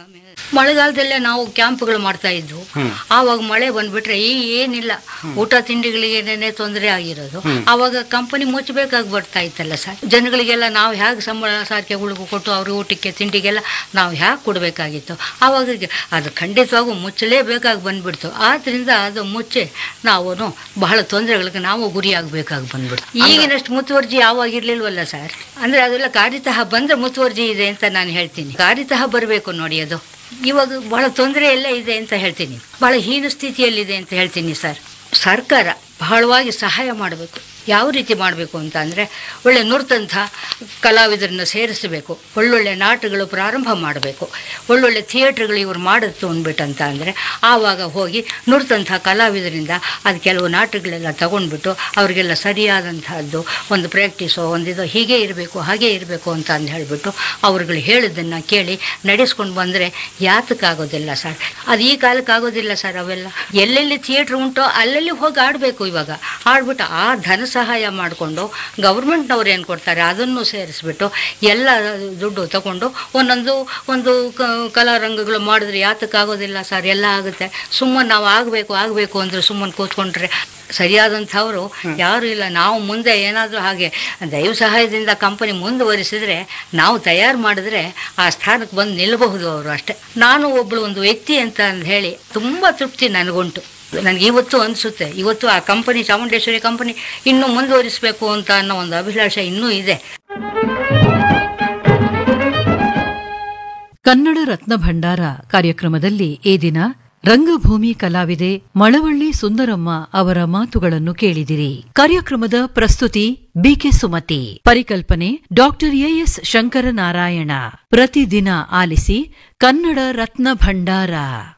ಮಳೆಗಾಲದಲ್ಲೇ ನಾವು ಕ್ಯಾಂಪ್ಗಳು ಮಾಡ್ತಾ ಇದ್ವು ಆವಾಗ ಮಳೆ ಬಂದ್ಬಿಟ್ರೆ ಈ ಏನಿಲ್ಲ ಊಟ ತಿಂಡಿಗಳಿಗೆ ಏನೇನೇ ತೊಂದರೆ ಆಗಿರೋದು ಆವಾಗ ಕಂಪನಿ ಮುಚ್ಚಬೇಕಾಗಿ ಬರ್ತಾ ಇತ್ತಲ್ಲ ಸರ್ ಜನಗಳಿಗೆಲ್ಲ ನಾವು ಹೇಗೆ ಸಂಬಳ ಸಾರಿಗೆ ಉಳುಗು ಕೊಟ್ಟು ಅವ್ರ ಊಟಕ್ಕೆ ತಿಂಡಿಗೆಲ್ಲ ನಾವು ಹೇಗೆ ಕೊಡಬೇಕಾಗಿತ್ತು ಆವಾಗ ಅದು ಖಂಡಿತವಾಗೂ ಮುಚ್ಚಲೇಬೇಕಾಗಿ ಬಂದ್ಬಿಡ್ತು ಆದ್ರಿಂದ ಅದು ಮುಚ್ಚಿ ನಾವು ಬಹಳ ತೊಂದರೆಗಳಿಗೆ ನಾವು ಗುರಿಯಾಗಬೇಕಾಗಿ ಬಂದ್ಬಿಡ್ತು ಈಗಿನಷ್ಟು ಮುತುವರ್ಜಿ ಯಾವಾಗ ಇರ್ಲಿಲ್ವಲ್ಲ ಸರ್ ಅಂದ್ರೆ ಅದೆಲ್ಲ ಕಾರಿತಃ ಬಂದ್ರೆ ಮುತುವರ್ಜಿ ಇದೆ ಅಂತ ನಾನು ಹೇಳ್ತೀನಿ ಕಾರಿತಃ ಬರಬೇಕು ನೋಡಿ ಅದು ಇವಾಗ ಬಹಳ ತೊಂದರೆ ಎಲ್ಲ ಇದೆ ಅಂತ ಹೇಳ್ತೀನಿ ಬಹಳ ಹೀನ ಸ್ಥಿತಿಯಲ್ಲಿದೆ ಅಂತ ಹೇಳ್ತೀನಿ ಸರ್ ಸರ್ಕಾರ ಬಹಳವಾಗಿ ಸಹಾಯ ಮಾಡಬೇಕು ಯಾವ ರೀತಿ ಮಾಡಬೇಕು ಅಂತ ಅಂದರೆ ಒಳ್ಳೆ ನುರಿತಂಥ ಕಲಾವಿದರನ್ನ ಸೇರಿಸಬೇಕು ಒಳ್ಳೊಳ್ಳೆ ನಾಟಕಗಳು ಪ್ರಾರಂಭ ಮಾಡಬೇಕು ಒಳ್ಳೊಳ್ಳೆ ಥಿಯೇಟ್ರ್ಗಳು ಇವ್ರು ಮಾಡಿತ್ತು ಅಂದ್ಬಿಟ್ಟಂತ ಅಂದರೆ ಆವಾಗ ಹೋಗಿ ನುರಿತಂಥ ಕಲಾವಿದರಿಂದ ಅದು ಕೆಲವು ನಾಟಕಗಳೆಲ್ಲ ತಗೊಂಡ್ಬಿಟ್ಟು ಅವರಿಗೆಲ್ಲ ಸರಿಯಾದಂತಹದ್ದು ಒಂದು ಪ್ರಾಕ್ಟೀಸು ಒಂದಿದು ಹೀಗೆ ಇರಬೇಕು ಹಾಗೆ ಇರಬೇಕು ಅಂತ ಅಂದು ಹೇಳಿಬಿಟ್ಟು ಅವ್ರುಗಳು ಹೇಳಿದ್ದನ್ನು ಕೇಳಿ ನಡೆಸ್ಕೊಂಡು ಬಂದರೆ ಯಾತಕ್ಕಾಗೋದಿಲ್ಲ ಸರ್ ಅದು ಈ ಕಾಲಕ್ಕೆ ಆಗೋದಿಲ್ಲ ಸರ್ ಅವೆಲ್ಲ ಎಲ್ಲೆಲ್ಲಿ ಥಿಯೇಟ್ರ್ ಉಂಟೋ ಅಲ್ಲೆಲ್ಲಿ ಹೋಗಿ ಆಡಬೇಕು ಇವಾಗ ಆಡ್ಬಿಟ್ಟು ಆ ಧನ ಸಹಾಯ ಮಾಡಿಕೊಂಡು ಗೌರ್ಮೆಂಟ್ನವ್ರು ಏನು ಕೊಡ್ತಾರೆ ಅದನ್ನು ಸೇರಿಸ್ಬಿಟ್ಟು ಎಲ್ಲ ದುಡ್ಡು ತಗೊಂಡು ಒಂದೊಂದು ಒಂದು ಕ- ಕಲಾರಂಗಗಳು ಮಾಡಿದ್ರೆ ಯಾತಕ್ಕಾಗೋದಿಲ್ಲ ಸರ್ ಎಲ್ಲ ಆಗುತ್ತೆ ಸುಮ್ಮನೆ ನಾವು ಆಗಬೇಕು ಆಗಬೇಕು ಅಂದರೆ ಸುಮ್ಮನೆ ಕೂತ್ಕೊಂಡ್ರೆ ಸರಿಯಾದಂಥವರು ಯಾರೂ ಇಲ್ಲ ನಾವು ಮುಂದೆ ಏನಾದರೂ ಹಾಗೆ ದೈವ ಸಹಾಯದಿಂದ ಕಂಪನಿ ಮುಂದುವರಿಸಿದ್ರೆ ನಾವು ತಯಾರು ಮಾಡಿದ್ರೆ ಆ ಸ್ಥಾನಕ್ಕೆ ಬಂದು ನಿಲ್ಲಬಹುದು ಅವರು ಅಷ್ಟೇ ನಾನು ಒಬ್ಬಳು ಒಂದು ವ್ಯಕ್ತಿ ಅಂತ ಅಂದ್ ಹೇಳಿ ತುಂಬ ತೃಪ್ತಿ ನನಗುಂಟು ನನಗೆ ಇವತ್ತು ಅನಿಸುತ್ತೆ ಇವತ್ತು ಆ ಕಂಪನಿ ಚಾಮುಂಡೇಶ್ವರಿ ಕಂಪನಿ ಇನ್ನೂ ಮುಂದುವರಿಸಬೇಕು ಅಂತ ಅನ್ನೋ ಒಂದು ಅಭಿಲಾಷೆ ಇನ್ನೂ ಇದೆ ಕನ್ನಡ ರತ್ನ ಭಂಡಾರ ಕಾರ್ಯಕ್ರಮದಲ್ಲಿ ಈ ದಿನ ರಂಗಭೂಮಿ ಕಲಾವಿದೆ ಮಳವಳ್ಳಿ ಸುಂದರಮ್ಮ ಅವರ ಮಾತುಗಳನ್ನು ಕೇಳಿದಿರಿ ಕಾರ್ಯಕ್ರಮದ ಪ್ರಸ್ತುತಿ ಬಿಕೆ ಸುಮತಿ ಪರಿಕಲ್ಪನೆ ಡಾಕ್ಟರ್ ಎಎಸ್ ಶಂಕರನಾರಾಯಣ ಪ್ರತಿದಿನ ಆಲಿಸಿ ಕನ್ನಡ ರತ್ನ ಭಂಡಾರ